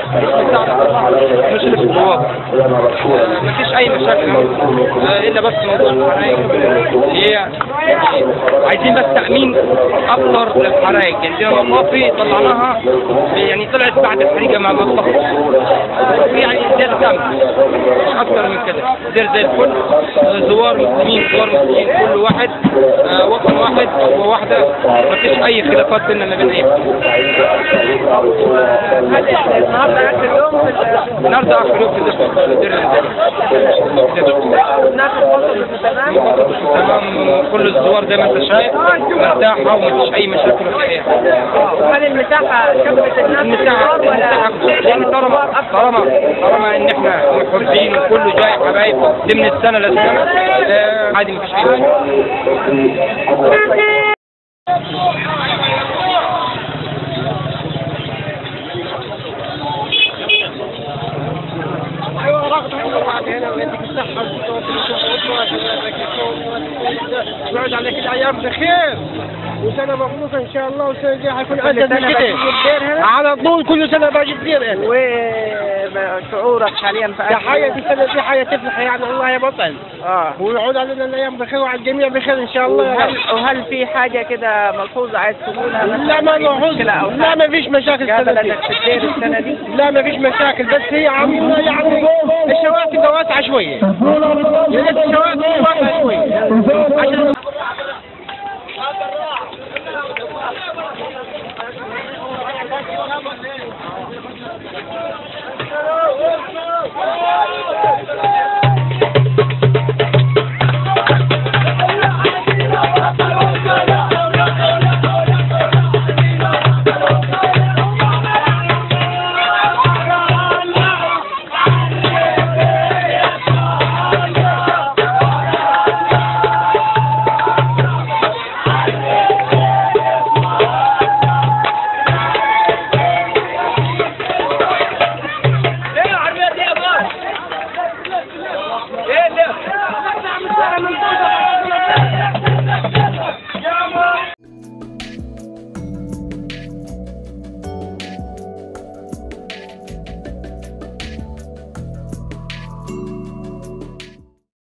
مشرف البوابة مفيش أي مشاكل آه، إلا بس موضوع الحرايق هي عايزين بس تأمين أكتر للحرايق يعني دي مطافي طلعناها يعني طلعت بعد الحريقة ما بطلت يعني زيادة أمن مش أكتر من كده دير زي الفل آه، زوار مسلمين زوار مسلمين كل واحد آه، وطن واحد وواحدة مفيش أي خلافات بيننا ما بين أي حد. النهارده اخر يوم في النهارده آخر يوم في دير دير الناس الوسط تمام تمام كل الزوار زي ما انت شايف مرتاحة ومفيش أي مشاكل في الحياة هل المساحه كبرت الناس المساحة المساحة لأن طالما طالما طالما إن إحنا محبين وكله جاي حبايب دي من السنة للسنة آه، عادي مفيش أي مشاكل ايوه رغد حلو بعد هنا ويديك الصحة ويعود عليك الأيام بخير وسنة مخلوصة إن شاء الله والسنة الجاية حيكون أجدد من كده على طول كل سنة باجي كثير أنا وشعورك حاليا في يا حياة السنة دي حياة تفرح يعني الله يا بطل اه ويعود علينا الأيام بخير وعلى الجميع بخير إن شاء الله يا رب وهل وهل في حاجه كده ملحوظه عايز تقولها مثلا لا ما في نحوز مشكله او لا ما فيش مشاكل يا السنة دي بلدك في الدير السنه دي لا ما فيش مشاكل بس هي عم يعني الشوارع تبقى واسعة شوية